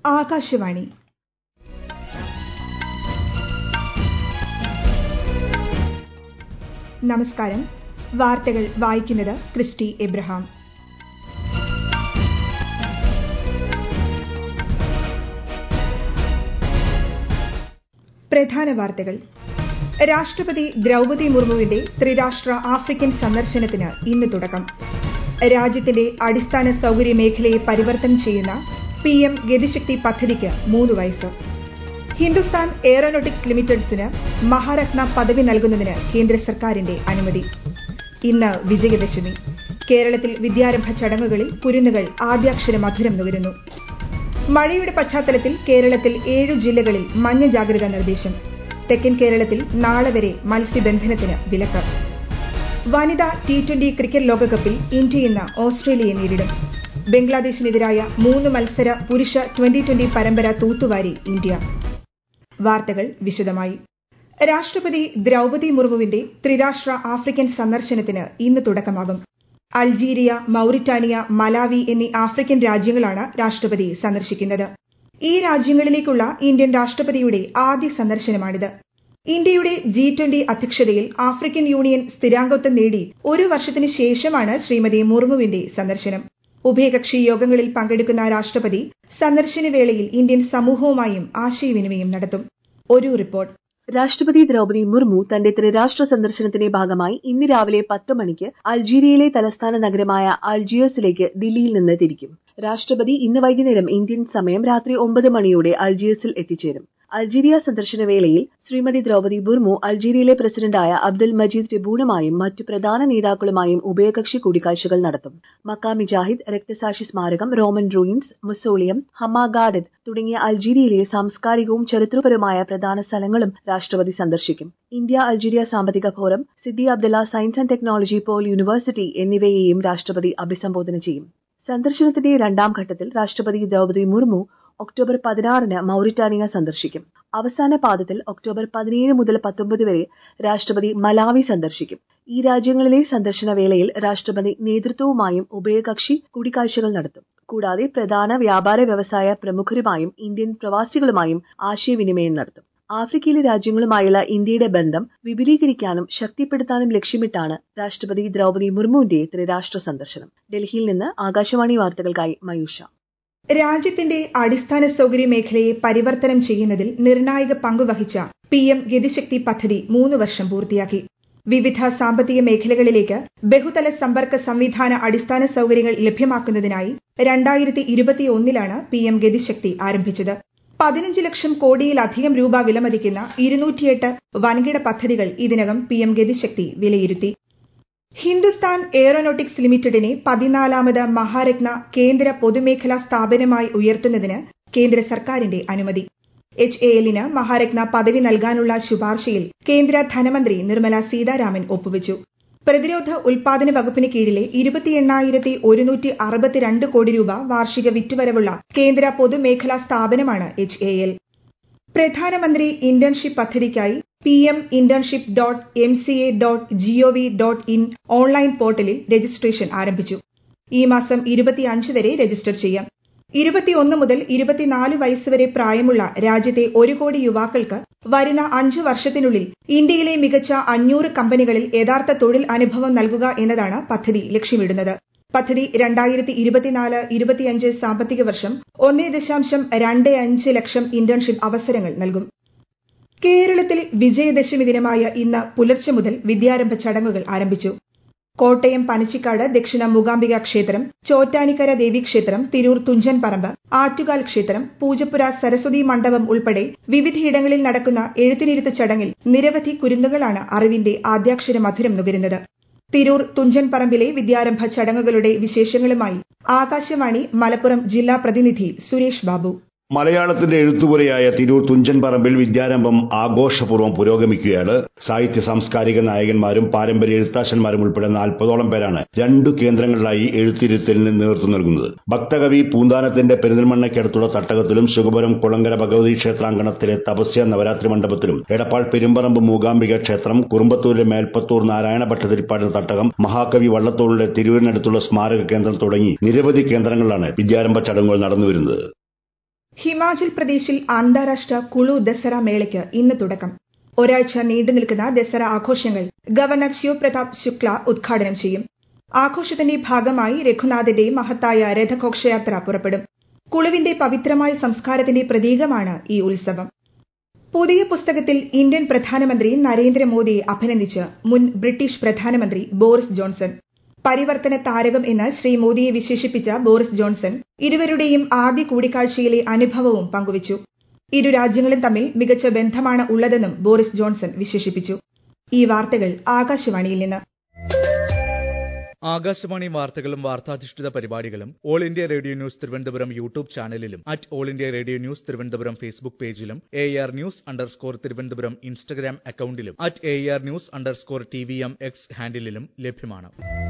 ആകാശവാണി നമസ്കാരം വാർത്തകൾ വായിക്കുന്നത് ക്രിസ്റ്റി എബ്രഹാം പ്രധാന വാർത്തകൾ രാഷ്ട്രപതി ദ്രൌപതി മുർമുവിന്റെ ത്രിരാഷ്ട്ര ആഫ്രിക്കൻ സന്ദർശനത്തിന് ഇന്ന് തുടക്കം രാജ്യത്തിന്റെ അടിസ്ഥാന സൌകര്യ മേഖലയെ പരിവർത്തനം ചെയ്യുന്ന പി എം ഗതിശക്തി പദ്ധതിക്ക് മൂന്ന് വയസ്സ് ഹിന്ദുസ്ഥാൻ എയറോനോട്ടിക്സ് ലിമിറ്റഡ്സിന് മഹാരത്ന പദവി നൽകുന്നതിന് കേന്ദ്ര സർക്കാരിന്റെ അനുമതി ഇന്ന് വിജയദശമി കേരളത്തിൽ വിദ്യാരംഭ ചടങ്ങുകളിൽ കുരുന്നുകൾ ആദ്യാക്ഷര മധുരം നുകരുന്നു മഴയുടെ പശ്ചാത്തലത്തിൽ കേരളത്തിൽ ഏഴു ജില്ലകളിൽ മഞ്ഞ ജാഗ്രതാ നിർദ്ദേശം തെക്കൻ കേരളത്തിൽ നാളെ വരെ മത്സ്യബന്ധനത്തിന് വിലക്ക് വനിതാ ടി ട്വന്റി ക്രിക്കറ്റ് ലോകകപ്പിൽ ഇന്ത്യ ഇന്ന് ഓസ്ട്രേലിയയെ നേരിടും ബംഗ്ലാദേശിനെതിരായ മൂന്ന് മത്സര പുരുഷ ട്വന്റി ട്വന്റി പരമ്പര തൂത്തുവാരി ഇന്ത്യ വാർത്തകൾ വിശദമായി രാഷ്ട്രപതി ദ്രൌപതി മുർമുവിന്റെ ത്രിരാഷ്ട്ര ആഫ്രിക്കൻ സന്ദർശനത്തിന് ഇന്ന് തുടക്കമാകും അൾജീരിയ മൌറിറ്റാനിയ മലാവി എന്നീ ആഫ്രിക്കൻ രാജ്യങ്ങളാണ് രാഷ്ട്രപതി സന്ദർശിക്കുന്നത് ഈ രാജ്യങ്ങളിലേക്കുള്ള ഇന്ത്യൻ രാഷ്ട്രപതിയുടെ ആദ്യ സന്ദർശനമാണിത് ഇന്ത്യയുടെ ജി ട്വന്റി അധ്യക്ഷതയിൽ ആഫ്രിക്കൻ യൂണിയൻ സ്ഥിരാംഗത്വം നേടി ഒരു വർഷത്തിന് ശേഷമാണ് ശ്രീമതി മുർമുവിന്റെ സന്ദർശനം ഉഭയകക്ഷി യോഗങ്ങളിൽ പങ്കെടുക്കുന്ന രാഷ്ട്രപതി സന്ദർശന വേളയിൽ ഇന്ത്യൻ സമൂഹവുമായും ആശയവിനിമയം നടത്തും ഒരു റിപ്പോർട്ട് രാഷ്ട്രപതി ദ്രൌപതി മുർമു തന്റെ ത്രിരാഷ്ട്ര സന്ദർശനത്തിന്റെ ഭാഗമായി ഇന്ന് രാവിലെ പത്ത് മണിക്ക് അൾജീരിയയിലെ തലസ്ഥാന നഗരമായ അൾജിയേഴ്സിലേക്ക് ദില്ലിയിൽ നിന്ന് തിരിക്കും രാഷ്ട്രപതി ഇന്ന് വൈകുന്നേരം ഇന്ത്യൻ സമയം രാത്രി ഒമ്പത് മണിയോടെ അൾജിയേഴ്സിൽ എത്തിച്ചേരും അൾജീരിയ സന്ദർശന വേളയിൽ ശ്രീമതി ദ്രൌപതി മുർമു അൾജീരിയയിലെ പ്രസിഡന്റായ അബ്ദുൽ മജീദ് ടെബൂണുമായും മറ്റു പ്രധാന നേതാക്കളുമായും ഉഭയകക്ഷി കൂടിക്കാഴ്ചകൾ നടത്തും മക്ക മിജാഹിദ് രക്തസാക്ഷി സ്മാരകം Roman ruins mausoleum Hamma garden തുടങ്ങിയ അൾജീരിയയിലെ സാംസ്കാരികവും ചരിത്രപരമായ പ്രധാന സ്ഥലങ്ങളും രാഷ്ട്രപതി സന്ദർശിക്കും ഇന്ത്യ അൾജീരിയ സാമ്പത്തിക forum Sidi Abdellah science and technology pole university എന്നിവയെയും രാഷ്ട്രപതി അഭിസംബോധന ചെയ്യും സന്ദർശനത്തിന്റെ രണ്ടാം ഘട്ടത്തിൽ രാഷ്ട്രപതി ദ്രൌപതി മുർമു ഒക്ടോബർ പതിനാറിന് മൌറിറ്റാനിയ സന്ദർശിക്കും അവസാന പാദത്തിൽ ഒക്ടോബർ പതിനേഴ് മുതൽ പത്തൊമ്പത് വരെ രാഷ്ട്രപതി മലാവി സന്ദർശിക്കും ഈ രാജ്യങ്ങളിലെ സന്ദർശന വേളയിൽ രാഷ്ട്രപതി നേതൃത്വവുമായും ഉഭയകക്ഷി കൂടിക്കാഴ്ചകൾ നടത്തും കൂടാതെ പ്രധാന വ്യാപാര വ്യവസായ പ്രമുഖരുമായും ഇന്ത്യൻ പ്രവാസികളുമായും ആശയവിനിമയം നടത്തും ആഫ്രിക്കയിലെ രാജ്യങ്ങളുമായുള്ള ഇന്ത്യയുടെ ബന്ധം വിപുലീകരിക്കാനും ശക്തിപ്പെടുത്താനും ലക്ഷ്യമിട്ടാണ് രാഷ്ട്രപതി ദ്രൌപതി മുർമുവിന്റെ ത്രിരാഷ്ട്ര സന്ദർശനം ഡൽഹിയിൽ നിന്ന് ആകാശവാണി വാർത്തകൾക്കായി മയൂഷ രാജ്യത്തിന്റെ അടിസ്ഥാന സൌകര്യ മേഖലയെ പരിവർത്തനം ചെയ്യുന്നതിൽ നിർണായക പങ്കുവഹിച്ച പി എം ഗതിശക്തി പദ്ധതി മൂന്ന് വർഷം പൂർത്തിയാക്കി വിവിധ സാമ്പത്തിക മേഖലകളിലേക്ക് ബഹുതല സമ്പർക്ക സംവിധാന അടിസ്ഥാന സൌകര്യങ്ങൾ ലഭ്യമാക്കുന്നതിനായി രണ്ടായിരത്തി ഇരുപത്തിയൊന്നിലാണ് പി എം ഗതിശക്തി ആരംഭിച്ചത് പതിനഞ്ച് ലക്ഷം കോടിയിലധികം രൂപ വിലമതിക്കുന്ന ഇരുന്നൂറ്റിയെട്ട് വൻകിട പദ്ധതികൾ ഇതിനകം പി എം ഗതിശക്തി വിലയിരുത്തി ഹിന്ദുസ്ഥാൻ എയറോനോട്ടിക്സ് ലിമിറ്റഡിനെ പതിനാലാമത് മഹാരത്ന കേന്ദ്ര പൊതുമേഖലാ സ്ഥാപനമായി ഉയർത്തുന്നതിന് കേന്ദ്ര സർക്കാരിന്റെ അനുമതി എച്ച് എ എല്ലിന് മഹാരത്ന പദവി നൽകാനുള്ള ശുപാർശയിൽ കേന്ദ്ര ധനമന്ത്രി നിർമ്മല സീതാരാമൻ ഒപ്പുവച്ചു പ്രതിരോധ ഉൽപാദന വകുപ്പിന് കീഴിലെ ഇരുപത്തി എണ്ണായിരത്തി ഒരുന്നൂറ്റി അറുപത്തിരണ്ട് കോടി രൂപ വാർഷിക വിറ്റുവരവുള്ള കേന്ദ്ര പൊതുമേഖലാ സ്ഥാപനമാണ് എച്ച് എ എൽ പ്രധാനമന്ത്രി ഇന്റേൺഷിപ്പ് പദ്ധതിക്കായി P M internship dot M C A dot GOV dot in online പോർട്ടലിൽ രജിസ്ട്രേഷൻ ആരംഭിച്ചു ഈ മാസം ഇരുപത്തിയഞ്ച് വരെ രജിസ്റ്റർ ചെയ്യാം ഇരുപത്തിയൊന്ന് മുതൽ ഇരുപത്തിനാല് വയസ്സ് വരെ പ്രായമുള്ള രാജ്യത്തെ ഒരു കോടി യുവാക്കൾക്ക് വരുന്ന അഞ്ചു വർഷത്തിനുള്ളിൽ ഇന്ത്യയിലെ മികച്ച അഞ്ഞൂറ് കമ്പനികളിൽ യഥാർത്ഥ തൊഴിൽ അനുഭവം നൽകുക എന്നതാണ് പദ്ധതി ലക്ഷ്യമിടുന്നത് പദ്ധതി രണ്ടായിരത്തി ഇരുപത്തിനാല് ഇരുപത്തിയഞ്ച് സാമ്പത്തിക വർഷം ഒന്നേ ദശാംശം രണ്ട് അഞ്ച് ലക്ഷം ഇന്റേൺഷിപ്പ് അവസരങ്ങൾ നൽകും കേരളത്തിൽ വിജയദശമി ദിനമായ ഇന്ന് പുലർച്ചെ മുതൽ വിദ്യാരംഭ ചടങ്ങുകൾ ആരംഭിച്ചു കോട്ടയം പനച്ചിക്കാട് ദക്ഷിണ മൂകാംബിക ക്ഷേത്രം ചോറ്റാനിക്കര ദേവീക്ഷേത്രം തിരൂർ തുഞ്ചൻ പറമ്പ് ആറ്റുകാൽ ക്ഷേത്രം പൂജപ്പുര സരസ്വതി മണ്ഡപം ഉൾപ്പെടെ വിവിധയിടങ്ങളിൽ നടക്കുന്ന എഴുത്തിനിരുത്ത് ചടങ്ങിൽ നിരവധി കുരുന്നുകളാണ് അറിവിന്റെ ആദ്യാക്ഷര മധുരം നുകരുന്നത് തിരൂർ തുഞ്ചൻ പറമ്പിലെ വിദ്യാരംഭ ചടങ്ങുകളുടെ വിശേഷങ്ങളുമായി ആകാശവാണി മലപ്പുറം ജില്ലാ പ്രതിനിധി സുരേഷ് ബാബു മലയാളത്തിന്റെ എഴുത്തുപുരയായ തിരൂർ തുഞ്ചൻ പറമ്പിൽ വിദ്യാരംഭം ആഘോഷപൂർവ്വം പുരോഗമിക്കുകയാണ് സാഹിത്യ സാംസ്കാരിക നായകന്മാരും പാരമ്പര്യ എഴുത്താശന്മാരും ഉൾപ്പെടെ നാൽപ്പതോളം പേരാണ് രണ്ടു കേന്ദ്രങ്ങളിലായി എഴുത്തിരുത്തലിന് നേതൃത്വം നൽകുന്നത് ഭക്തകവി പൂന്താനത്തിന്റെ പെരിന്തൽമണ്ണയ്ക്കടുത്തുള്ള തട്ടകത്തിലും ശുഗപുരം കുളങ്കര ഭഗവതി ക്ഷേത്രാങ്കണത്തിലെ തപസ്യ നവരാത്രി മണ്ഡപത്തിലും എടപ്പാൾ പെരുമ്പറമ്പ് മൂകാംബിക ക്ഷേത്രം കുറുമ്പത്തൂരിലെ മേൽപ്പത്തൂർ നാരായണ ഭട്ടതിരിപ്പാടിന്റെ തട്ടകം മഹാകവി വള്ളത്തോളിന്റെ തിരുവനടുത്തുള്ള സ്മാരക കേന്ദ്രം തുടങ്ങി നിരവധി കേന്ദ്രങ്ങളിലാണ് വിദ്യാരംഭ ചടങ്ങുകൾ നടന്നുവരുന്നത് ഹിമാചൽ പ്രദേശിൽ അന്താരാഷ്ട്ര കുളു ദസറ മേളയ്ക്ക് ഇന്ന് തുടക്കം ഒരാഴ്ച നീണ്ടു നിൽക്കുന്ന ദസറ ആഘോഷങ്ങൾ ഗവർണർ ശിവപ്രതാപ് ശുക്ല ഉദ്ഘാടനം ചെയ്യും ആഘോഷത്തിന്റെ ഭാഗമായി രഘുനാഥന്റെ മഹത്തായ രഥഘോഷയാത്ര പുറപ്പെടും കുളുവിന്റെ പവിത്രമായ സംസ്കാരത്തിന്റെ പ്രതീകമാണ് ഈ ഉത്സവം പുതിയ പുസ്തകത്തിൽ ഇന്ത്യൻ പ്രധാനമന്ത്രി നരേന്ദ്രമോദിയെ അഭിനന്ദിച്ച് മുൻ ബ്രിട്ടീഷ് പ്രധാനമന്ത്രി ബോറിസ് ജോൺസൺ പരിവർത്തന താരകം എന്ന് ശ്രീ മോദിയെ വിശേഷിപ്പിച്ച ബോറിസ് ജോൺസൺ ഇരുവരുടെയും ആദ്യ കൂടിക്കാഴ്ചയിലെ അനുഭവവും പങ്കുവച്ചു ഇരു രാജ്യങ്ങളും തമ്മിൽ മികച്ച ബന്ധമാണ് ഉള്ളതെന്നും ബോറിസ് ജോൺസൺ വിശേഷിപ്പിച്ചു ഈ വാർത്തകൾ ആകാശവാണിയിൽ നിന്ന് ആകാശവാണി വാർത്തകളും വാർത്താധിഷ്ഠിത പരിപാടികളും All India Radio News Thiruvananthapuram YouTube ചാനലിലും at All India Radio News Thiruvananthapuram Facebook പേജിലും A R news underscore Thiruvananthapuram Instagram അക്കൌണ്ടിലും at A R news underscore T V M X ഹാൻഡിലും ലഭ്യമാണ്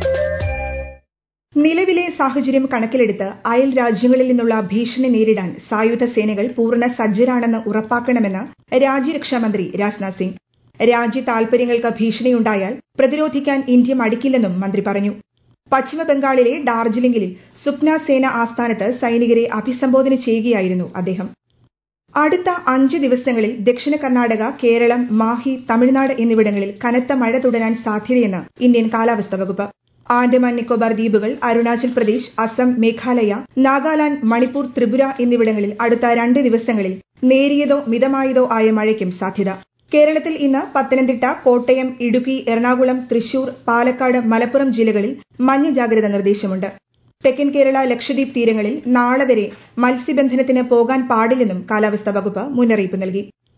നിലവിലെ സാഹചര്യം കണക്കിലെടുത്ത് അയൽ രാജ്യങ്ങളിൽ നിന്നുള്ള ഭീഷണി നേരിടാൻ സായുധ സേനകൾ പൂർണ്ണ സജ്ജരാണെന്ന് ഉറപ്പാക്കണമെന്ന് രാജ്യരക്ഷാമന്ത്രി രാജ്നാഥ് സിംഗ് രാജ്യ താൽപര്യങ്ങൾക്ക് ഭീഷണിയുണ്ടായാൽ പ്രതിരോധിക്കാൻ ഇന്ത്യ മടിക്കില്ലെന്നും മന്ത്രി പറഞ്ഞു പശ്ചിമ ബംഗാളിലെ ഡാർജിലിംഗിൽ സുപ്ന സേന ആസ്ഥാനത്ത് സൈനികരെ അഭിസംബോധന ചെയ്യുകയായിരുന്നു അദ്ദേഹം അടുത്ത അഞ്ച് ദിവസങ്ങളിൽ ദക്ഷിണ കർണാടക കേരളം മാഹി തമിഴ്നാട് എന്നിവിടങ്ങളിൽ കനത്ത മഴ തുടരാൻ സാധ്യതയെന്ന് ഇന്ത്യൻ കാലാവസ്ഥാ വകുപ്പ് ആൻഡമാൻ നിക്കോബാർ ദ്വീപുകൾ അരുണാചൽ പ്രദേശ് അസം മേഘാലയ നാഗാലാന്റ് മണിപ്പൂർ ത്രിപുര എന്നിവിടങ്ങളിൽ അടുത്ത രണ്ട് ദിവസങ്ങളിൽ നേരിയതോ മിതമായതോ ആയ മഴയ്ക്കും സാധ്യത കേരളത്തിൽ ഇന്ന് പത്തനംതിട്ട കോട്ടയം ഇടുക്കി എറണാകുളം തൃശൂർ പാലക്കാട് മലപ്പുറം ജില്ലകളിൽ മഞ്ഞ ജാഗ്രത നിർദ്ദേശമുണ്ട് തെക്കൻ കേരള ലക്ഷദ്വീപ് തീരങ്ങളിൽ നാളെ വരെ മത്സ്യബന്ധനത്തിന് പോകാൻ പാടില്ലെന്നും കാലാവസ്ഥാ വകുപ്പ് മുന്നറിയിപ്പ് നൽകി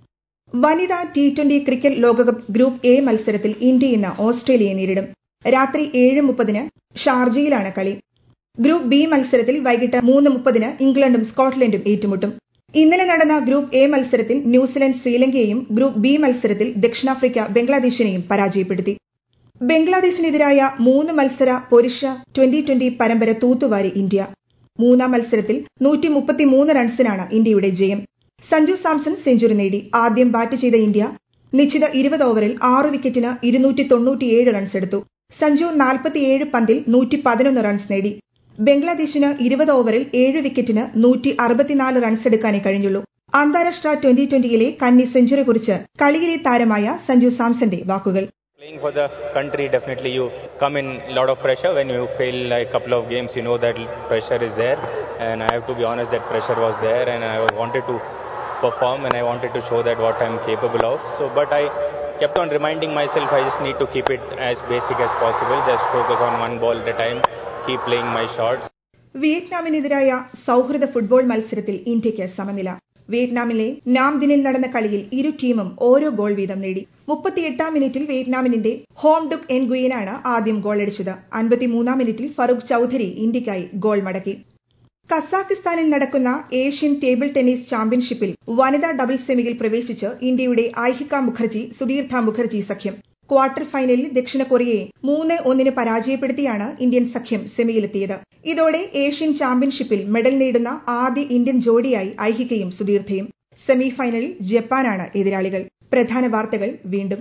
വനിതാ ടി ട്വന്റി ക്രിക്കറ്റ് ലോകകപ്പ് ഗ്രൂപ്പ് എ മത്സരത്തിൽ ഇന്ത്യ ഇന്ന് ഓസ്ട്രേലിയയെ നേരിടും രാത്രി ഏഴ് മുപ്പതിന് ഷാർജയിലാണ് കളി ഗ്രൂപ്പ് ബി മത്സരത്തിൽ വൈകിട്ട് മൂന്ന് മുപ്പതിന് ഇംഗ്ലണ്ടും സ്കോട്ട്ലൻഡും ഏറ്റുമുട്ടും ഇന്നലെ നടന്ന ഗ്രൂപ്പ് എ മത്സരത്തിൽ ന്യൂസിലൻഡ് ശ്രീലങ്കയെയും ഗ്രൂപ്പ് ബി മത്സരത്തിൽ ദക്ഷിണാഫ്രിക്ക ബംഗ്ലാദേശിനെയും പരാജയപ്പെടുത്തി ബംഗ്ലാദേശിനെതിരായ മൂന്ന് മത്സര പുരുഷ ട്വന്റി ട്വന്റി പരമ്പര തൂത്തുവാരി ഇന്ത്യ മൂന്നാം മത്സരത്തിൽ നൂറ്റി മുപ്പത്തിമൂന്ന് റൺസിനാണ് ഇന്ത്യയുടെ ജയം സഞ്ജു സാംസൺ സെഞ്ചുറി നേടി ആദ്യം ബാറ്റ് ചെയ്ത ഇന്ത്യ നിശ്ചിത ഇരുപത് ഓവറിൽ ആറ് വിക്കറ്റിന് ഇരുന്നൂറ്റി തൊണ്ണൂറ്റിയേഴ് റൺസ് എടുത്തു സഞ്ജു നാൽപ്പത്തിയേഴ് പന്തിൽ നൂറ്റി പതിനൊന്ന് റൺസ് നേടി ബംഗ്ലാദേശിന് ഇരുപത് ഓവറിൽ ഏഴ് വിക്കറ്റിന് നൂറ്റി അറുപത്തിനാല് റൺസ് എടുക്കാനേ കഴിഞ്ഞുള്ളൂ അന്താരാഷ്ട്ര ട്വന്റി ട്വന്റിയിലെ കന്നി സെഞ്ചുറി കുറിച്ച് കളിയിലെ താരമായ സഞ്ജു സാംസന്റെ വാക്കുകൾ Playing for the country, definitely you come in a lot of pressure. When you fail like a couple of games, you know that pressure is there. And I have to be honest, that pressure was there, and I wanted to perform and I wanted to show that what I'm capable of. So, but I kept on reminding myself I just need to keep it as basic as possible. Just focus on one ball at a time. Keep playing my shots. വിയറ്റ്നാമിനെതിരായ സൌഹൃദ football മത്സരത്തിൽ ഇന്ത്യയ്ക്ക് സമനില വിയറ്റ്നാമിലെ നാംദിനിൽ നടന്ന കളിയിൽ ഇരു ടീമും ഓരോ goal വീതം നേടി മുപ്പത്തിയെട്ടാം മിനിറ്റിൽ വിയറ്റ്നാമിന്റെ ഹോം ഡുക് എൻഗുയിനാണ് ആദ്യം ഗോളടിച്ചത് അൻപത്തിമൂന്നാം മിനിറ്റിൽ ഫറൂഖ് ചൌധരി ഇന്ത്യയ്ക്കായി ഗോൾ മടക്കി കസാഖിസ്ഥാനിൽ നടക്കുന്ന ഏഷ്യൻ ടേബിൾ ടെന്നീസ് ചാമ്പ്യൻഷിപ്പിൽ വനിതാ ഡബിൾ സെമിയിൽ പ്രവേശിച്ച് ഇന്ത്യയുടെ ഐഹിക മുഖർജി സുധീർഥ മുഖർജി സഖ്യം ക്വാർട്ടർ ഫൈനലിൽ ദക്ഷിണ കൊറിയയെ മൂന്ന് ഒന്നിന് പരാജയപ്പെടുത്തിയാണ് ഇന്ത്യൻ സഖ്യം സെമിയിലെത്തിയത് ഇതോടെ ഏഷ്യൻ ചാമ്പ്യൻഷിപ്പിൽ മെഡൽ നേടുന്ന ആദ്യ ഇന്ത്യൻ ജോഡിയായി ഐഹികയും സുധീർഥയും സെമി ഫൈനലിൽ ജപ്പാനാണ് എതിരാളികൾ പ്രധാന വാർത്തകൾ വീണ്ടും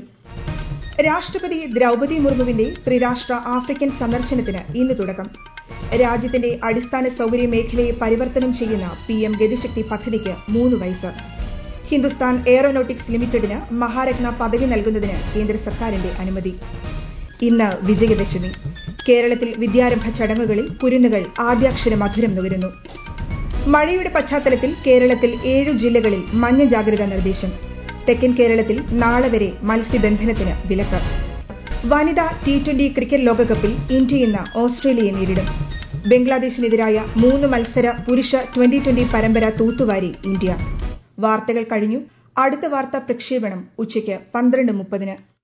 രാഷ്ട്രപതി ദ്രൌപതി മുർമുവിന്റെ ത്രിരാഷ്ട്ര ആഫ്രിക്കൻ സന്ദർശനത്തിന് ഇന്ന് തുടക്കം രാജ്യത്തിന്റെ അടിസ്ഥാന സൌകര്യ മേഖലയെ പരിവർത്തനം ചെയ്യുന്ന പി എം ഗതിശക്തി പദ്ധതിക്ക് മൂന്ന് വയസ്സ് ഹിന്ദുസ്ഥാൻ എയറോനോട്ടിക്സ് ലിമിറ്റഡിന് മഹാരത്ന പദവി നൽകുന്നതിന് കേന്ദ്ര സർക്കാരിന്റെ അനുമതി ഇന്ന് വിജയദശമി കേരളത്തിൽ വിദ്യാരംഭ ചടങ്ങുകളിൽ കുരുന്നുകൾ ആദ്യാക്ഷര മധുരം നുകരുന്നു മഴയുടെ പശ്ചാത്തലത്തിൽ കേരളത്തിൽ ഏഴു ജില്ലകളിൽ മഞ്ഞ ജാഗ്രതാ നിർദ്ദേശം തെക്കൻ കേരളത്തിൽ നാളെ വരെ മത്സ്യബന്ധനത്തിന് വിലക്ക് വനിതാ ടി ട്വന്റി ക്രിക്കറ്റ് ലോകകപ്പിൽ ഇന്ത്യ ഇന്ന് ഓസ്ട്രേലിയയെ നേരിടും ബംഗ്ലാദേശിനെതിരായ മൂന്ന് മത്സര പുരുഷ ട്വന്റി ട്വന്റി പരമ്പര തൂത്തുവാരി ഇന്ത്യ വാർത്തകൾ കഴിഞ്ഞു അടുത്ത വാർത്താ പ്രക്ഷേപണം ഉച്ചയ്ക്ക് പന്ത്രണ്ട് മുപ്പതിന്